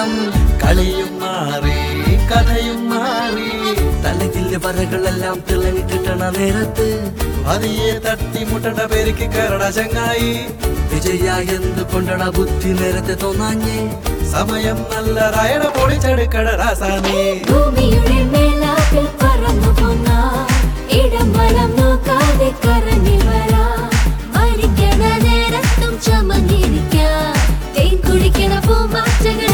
കാലം കളിയും മാറി കഥയും മാറി തലകില് വരകളെല്ലാം തിളങ്ങിക്കിട്ടണ നേരത്ത് അതിയെ തട്ടിമുട്ടണ പേരിക്ക് കയറട ചങ്ങായി വിജയ എന്ത് കൊണ്ടട ബുദ്ധി നേരത്തെ തോന്നാഞ്ഞേ സമയം നല്ല റയണ പൊളിച്ചെടുക്കട രാസാനേ ഭൂമിയുടെ മേലാപ്പിൽ പറന്നു പോന്ന ഇടം വലം നോക്കാതെ കറങ്ങി വരാ മരിക്കണ നേരത്തും ചമന്നിരിക്കാം തേൻ കുടിക്കണ പൂമാറ്റകളെ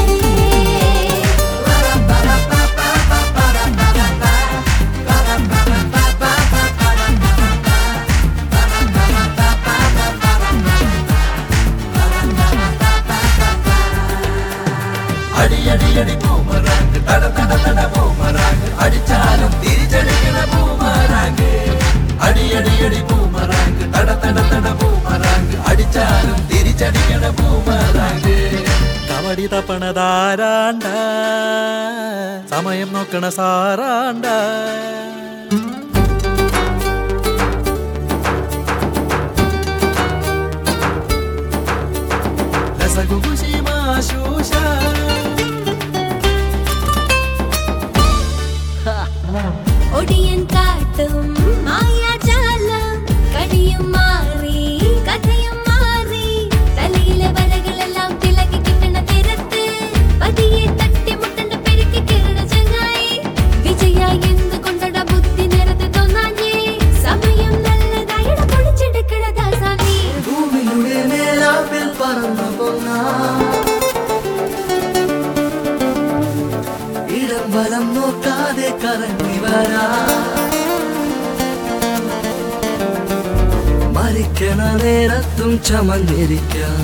അടിയടിയടി ബൂമറാങ്ക് തട തട തട ബൂമറാങ്ക് അടിച്ചാലും തിരിച്ചടിക്കണ ബൂമറാങ്ക് അടിയടിയടി ബൂമറാങ്ക് തട തട തട ബൂമറാങ്ക് അടിച്ചാലും തിരിച്ചടിക്കണ ബൂമറാങ്ക് കബഡി തപ്പണതാരാണ്ട സമയം നോക്കണ സാറാണ്ട രസകുകുശിമാശൂഷ ഒടിയൻ കാട്ടും മായാജാലം കടിയും മാറി കഥയും മാറി തലയിലെ വരകളെല്ലാം തിളങ്ങി കിട്ടണ തിരത്ത് പതിയെ തട്ടി മുട്ടണ്ട പെരുക്കി കിരണ ചങ്ങായി വിജയ എന്ത് കൊണ്ടട ബുദ്ധി നേരത്തെ തോന്നാഞ്ഞേ സമയം നല്ലതായിട പൊളിച്ചെടുക്കണ ദാസാനീ ഭൂമിയുടെ മേലാപ്പിൽ പറന്നു പോന്ന ഇടം വലം നോക്കാതെ കറങ്ങി വരാ മരിക്കണ നേരത്തും ചമന്നിരിക്കാം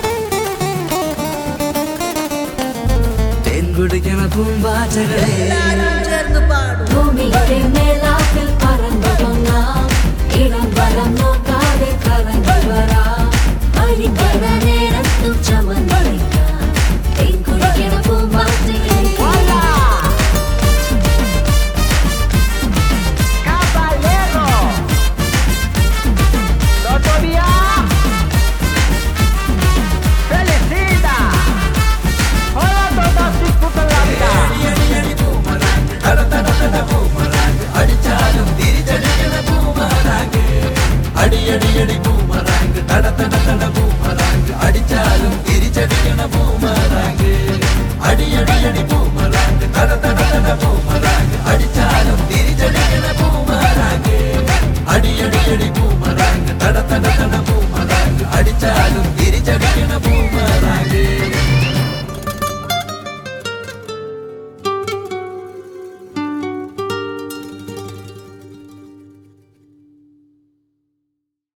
തേൻ കുടിക്കണ പൂമ്പാറ്റകളെ ഭൂമിയുടെ മേലാപ്പിൽ പറന്നു പോന്ന ഇടം വലം നോക്കാതെ കറങ്ങി വരാ മരിക്കണ നേരത്തും ചമന്നിരിക്കാം തേൻ കുടിക്കണ പൂമ്പാറ്റകളെ Caballero. Lotería. Felicita. Hola a todos, disfruten la vida. അടിച്ചാലും തിരിച്ചടിക്കണ ബൂമറാങ്ക് അടിയടിയടി ബൂമറാങ്ക് തട തട തട ബൂമറാങ്ക് അടിച്ചാലും തിരിച്ചടിക്കണ ബൂമറാങ്ക് അടിയടിയടി ബൂമറാങ്ക് തട തട തട ബൂമറാങ്ക് അടിച്ചാലും തിരിച്ചടി